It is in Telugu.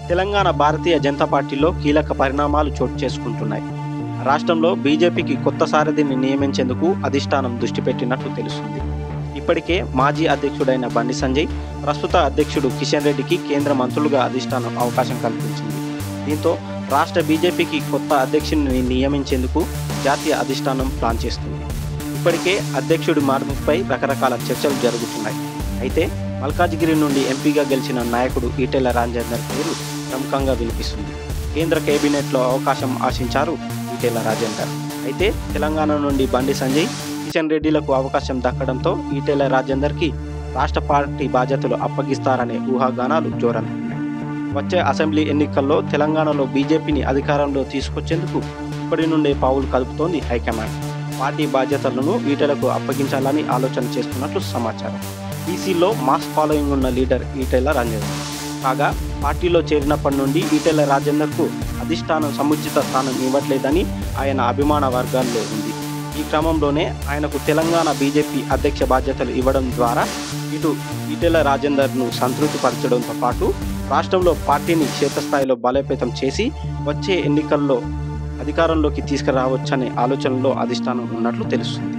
తెలంగాణ భారతీయ జనతా పార్టీలో కీలక పరిణామాలు చోటు చేసుకుంటున్నాయి రాష్ట్రంలో బీజేపీకి కొత్త సారథిని నియమించేందుకు అధిష్టానం దృష్టి పెట్టినట్లు తెలుస్తుంది ఇప్పటికే మాజీ అధ్యక్షుడైన బండి సంజయ్ ప్రస్తుత అధ్యక్షుడు కిషన్ రెడ్డికి కేంద్ర మంత్రులుగా అధిష్టానం అవకాశం కల్పించింది దీంతో రాష్ట్ర బీజేపీకి కొత్త అధ్యక్షుడిని నియమించేందుకు జాతీయ అధిష్టానం ప్లాన్ చేస్తుంది ఇప్పటికే అధ్యక్షుడి మార్పుపై రకరకాల చర్చలు జరుగుతున్నాయి అయితే మల్కాజ్గిరి నుండి ఎంపీగా గెలిచిన నాయకుడు ఈటెల రాజేందర్ పేరు ప్రముఖంగా వినిపిస్తుంది కేంద్ర కేబినెట్లో అవకాశం ఆశించారు ఈటెల రాజేందర్ అయితే తెలంగాణ నుండి బండి సంజయ్ కిషన్ రెడ్డిలకు అవకాశం దక్కడంతో ఈటెల రాజేందర్కి రాష్ట్ర పార్టీ బాధ్యతలు అప్పగిస్తారనే ఊహాగానాలు జోరందుకున్నాయి వచ్చే అసెంబ్లీ ఎన్నికల్లో తెలంగాణలో బీజేపీని అధికారంలో తీసుకొచ్చేందుకు ఇప్పటి నుండే పావులు కలుపుతోంది హైకమాండ్ పార్టీ బాధ్యతలను ఈటెలకు అప్పగించాలని ఆలోచన చేస్తున్నట్లు సమాచారం బీసీలో మాస్ ఫాలోయింగ్ ఉన్న లీడర్ ఈటెల రాజేందర్ కాగా పార్టీలో చేరినప్పటి నుండి ఈటెల రాజేందర్కు అధిష్టానం సముచిత స్థానం ఇవ్వట్లేదని ఆయన అభిమాన వర్గాల్లో ఉంది ఈ క్రమంలోనే ఆయనకు తెలంగాణ బీజేపీ అధ్యక్ష బాధ్యతలు ఇవ్వడం ద్వారా ఇటు ఈటెల రాజేందర్ను సంతృప్తిపరచడంతో పాటు రాష్ట్రంలో పార్టీని క్షేత్రస్థాయిలో బలోపేతం చేసి వచ్చే ఎన్నికల్లో అధికారంలోకి తీసుకురావచ్చనే ఆలోచనలో అధిష్టానం ఉన్నట్లు తెలుస్తుంది